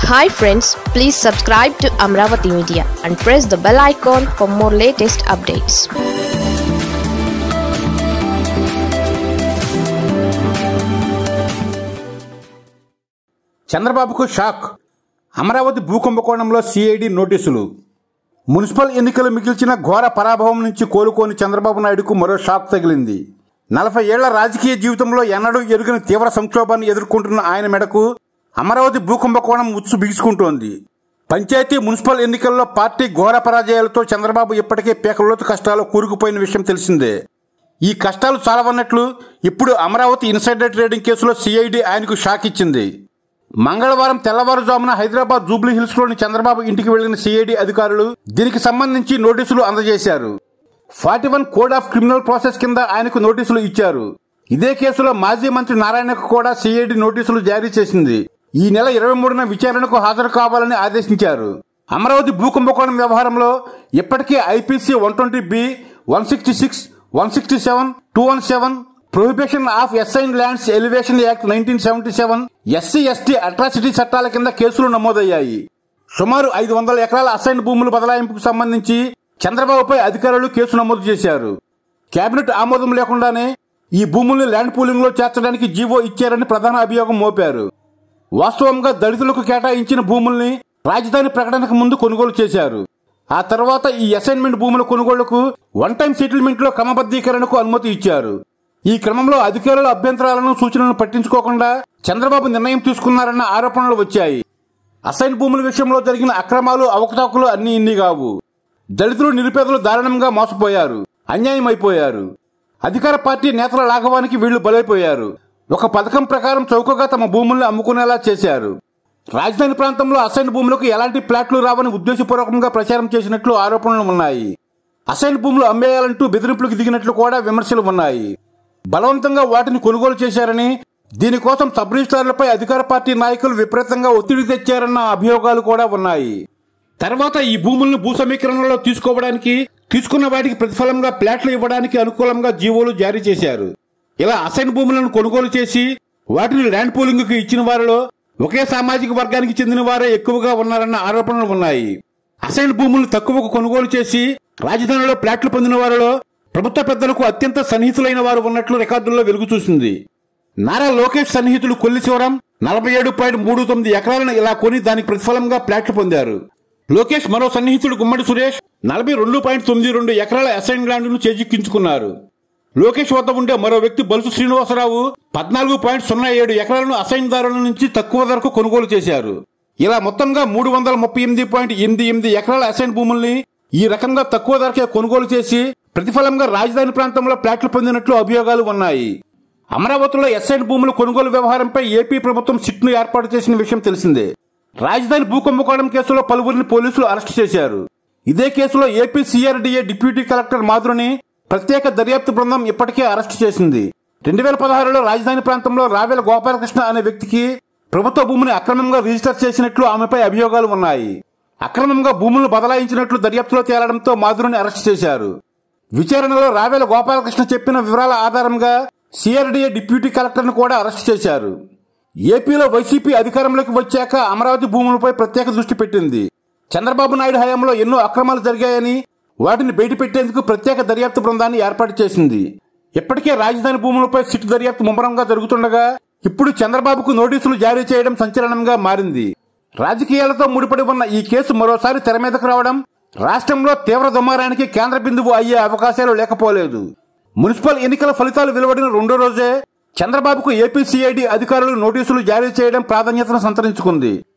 hi friends please subscribe to Amaravati media and press the bell icon for more latest updates చంద్రబాబుకు shock Amaravati భూ కుంభకోణంలో CID నోటీసులు municipal ఎన్నికలు మిగిల్చిన ఘోర పరాభవం నుంచి కోలుకోని చంద్రబాబు నాయుడుకు మరో షాక్ తగిలింది నలభై ఏళ్ల రాజకీయ జీవితంలో ఎన్నడూ ఎరుగని తీవ్ర సంక్షోభాన్ని ఎదుర్కొంటున్న ఆయన మెడకు అమరావతి భూ కుంభకోణం ఉచ్చు బిగుసుకుంటోంది పంచాయతీ మున్సిపల్ ఎన్నికల్లో పార్టీ ఘోర పరాజయాలతో చంద్రబాబు ఇప్పటికే పేకల్లోతు కష్టాలు కూరుకుపోయిన విషయం తెలిసిందే ఈ కష్టాలు చాలవన్నట్లు ఇప్పుడు అమరావతి ఇన్సైడర్ ట్రేడింగ్ కేసులో సిఐడి ఆయనకు షాక్ ఇచ్చింది మంగళవారం తెల్లవారుజామున హైదరాబాద్ జూబ్లీ హిల్స్ లోని చంద్రబాబు ఇంటికి వెళ్లిన సిఐడి అధికారులు దీనికి సంబంధించి నోటీసులు అందజేశారు forty one code of criminal process కింద ఆయనకు నోటీసులు ఇచ్చారు ఇదే కేసులో మాజీ మంత్రి నారాయణకు కూడా సిఐడి నోటీసులు జారీ చేసింది ఈ నెల ఇరవై మూడున విచారణకు హాజరు కావాలని ఆదేశించారు అమరావతి భూ కుంభకోణం వ్యవహారంలో ఇప్పటికే IPC one twenty B one sixty six one sixty seven two one seven prohibition of assigned lands alienation act nineteen seventy seven SC ST atrocity చట్టాల కింద కేసులు నమోదయ్యాయి సుమారు ఐదు వందల ఎకరాల అసైన్ భూముల బదలాయింపుకు సంబంధించి చంద్రబాబుపై అధికారులు కేసు నమోదు చేశారు కేబినెట్ ఆమోదం లేకుండానే ఈ భూముల్ని ల్యాండ్ పూలింగ్ లో చేర్చడానికి జీవో ఇచ్చారని ప్రధాన అభియోగం మోపారు వాస్తవంగా దళితులకు కేటాయించిన భూముల్ని రాజధాని ప్రకటనకు ముందు కొనుగోలు చేశారు ఆ తర్వాత ఈ అసైన్మెంట్ భూముల కొనుగోలుకు వన్ టైం సెటిల్మెంట్ లో క్రమబద్దీకరణకు అనుమతి ఇచ్చారు ఈ క్రమంలో అధికారుల అభ్యంతరాలను సూచనలను పట్టించుకోకుండా చంద్రబాబు నిర్ణయం తీసుకున్నారన్న ఆరోపణలు వచ్చాయి అసైన్ భూముల విషయంలో జరిగిన అక్రమాలు అవకతవకలు అన్ని ఇన్ని కావు దళితులు నిరుపేదలు దారుణంగా మోసపోయారు అన్యాయం అయిపోయారు అధికార పార్టీ నేతల లాఘవానికి వీళ్లు బలైపోయారు ఒక పథకం ప్రకారం చౌకగా తమ భూముల్ని అమ్ముకునేలా చేశారు రాజధాని ప్రాంతంలో అసైన్ భూములకు ఎలాంటి ప్లాట్లు రావని ఉద్దేశపూర్వకంగా ప్రచారం చేసినట్లు ఆరోపణలు ఉన్నాయి అసైన్ భూములు అమ్మేయాలంటూ బెదిరింపులకు దిగినట్లు కూడా విమర్శలు ఉన్నాయి బలవంతంగా వాటిని కొనుగోలు చేశారని దీనికోసం సబ్ రిజిస్ట్రార్లపై అధికార పార్టీ నాయకులు విపరీతంగా ఒత్తిడి తెచ్చారన్న అభియోగాలు కూడా ఉన్నాయి తర్వాత ఈ భూములను భూ సమీకరణలో తీసుకోవడానికి తీసుకున్న వాటికి ప్రతిఫలంగా ప్లాట్లు ఇవ్వడానికి అనుకూలంగా జీవోలు జారీ చేశారు ఇలా అసైన్ భూములను కొనుగోలు చేసి వాటిని ల్యాండ్ పూలింగ్ కు ఇచ్చిన వారిలో ఒకే సామాజిక వర్గానికి చెందిన వారే ఎక్కువగా ఉన్నారన్న ఆరోపణలు ఉన్నాయి అసైన్ భూములను తక్కువకు కొనుగోలు చేసి రాజధానిలో ప్లాట్లు పొందిన వారిలో ప్రభుత్వ పెద్దలకు అత్యంత సన్నిహితులైన వారు ఉన్నట్లు రికార్డుల్లో వెలుగు చూసింది నారా లోకేష్ సన్నిహితులు కొల్లి శివరం నలభై ఏడు పాయింట్ మూడు తొమ్మిది ఎకరాలను ఇలా కొని దానికి ప్రతిఫలంగా ప్లాట్లు పొందారు లోకేష్ మరో సన్నిహితుడు గుమ్మడి సురేష్ నలభై రెండు పాయింట్ తొమ్మిది రెండు ఎకరాల అసైన్ ల్యాండ్ను చేజిక్కించుకున్నారు లోకేష్ వద్ద ఉండే మరో వ్యక్తి బలుసు శ్రీనివాసరావు పద్నాలుగు పాయింట్ సున్నా ఏడు ఎకరాలను అసైన్ దారుల నుంచి తక్కువ ధరకు కొనుగోలు చేశారు ఇలా మొత్తంగా మూడు వందల ముప్పై ఎనిమిది పాయింట్ ఎనిమిది ఎనిమిది ఎకరాల అసైన్ భూముల్ని ఈ రకంగా తక్కువ ధరకే కొనుగోలు చేసి ప్రతిఫలంగా రాజధాని ప్రాంతంలో ప్లాట్లు పొందినట్లు అభియోగాలు ఉన్నాయి అమరావతిలో ఎస్ఐన్ భూముల కొనుగోలు వ్యవహారంపై ఏపీ ప్రభుత్వం సిట్ను ఏర్పాటు చేసిన విషయం తెలిసిందే రాజధాని భూ కుంభకోణం కేసులో పలువురిని పోలీసులు అరెస్టు చేశారు ఇదే కేసులో ఏపీ సిఆర్డీఏ డిప్యూటీ కలెక్టర్ మాధురిని ప్రత్యేక దర్యాప్తు బృందం ఇప్పటికే అరెస్టు చేసింది రెండు వేల పదహారులో రాజధాని ప్రాంతంలో రావెల గోపాలకృష్ణ అనే వ్యక్తికి ప్రభుత్వ భూమిని అక్రమంగా రిజిస్టర్ చేసినట్లు ఆమెపై అభియోగాలు ఉన్నాయి అక్రమంగా భూములను బదలాయించినట్లు దర్యాప్తులో తేలడంతో మాధురిని అరెస్టు చేశారు విచారణలో రావెల గోపాలకృష్ణ చెప్పిన వివరాల ఆధారంగా సిఆర్డీఏ డిప్యూటీ కలెక్టర్ను కూడా అరెస్టు చేశారు ఏపీలో వైసీపీ అధికారంలోకి వచ్చాక అమరావతి భూములపై ప్రత్యేక దృష్టి పెట్టింది చంద్రబాబు నాయుడు హయాంలో ఎన్నో అక్రమాలు జరిగాయని వాటిని బయటపెట్టేందుకు ప్రత్యేక దర్యాప్తు బృందాన్ని ఏర్పాటు చేసింది ఇప్పటికే రాజధాని భూములపై సిట్ దర్యాప్తు ముమ్మరంగా జరుగుతుండగా ఇప్పుడు చంద్రబాబుకు నోటీసులు జారీ చేయడం సంచలనంగా మారింది రాజకీయాలతో ముడిపడి ఉన్న ఈ కేసు మరోసారి తెర మీదకు రావడం రాష్ట్రంలో తీవ్ర దుమారానికి కేంద్ర బిందువు అయ్యే అవకాశాలు లేకపోలేదు మున్సిపల్ ఎన్నికల ఫలితాలు వెలువడిన రెండో రోజే చంద్రబాబుకు ఏపీ సిఐడి అధికారులు నోటీసులు జారీ చేయడం ప్రాధాన్యతను సంతరించుకుంది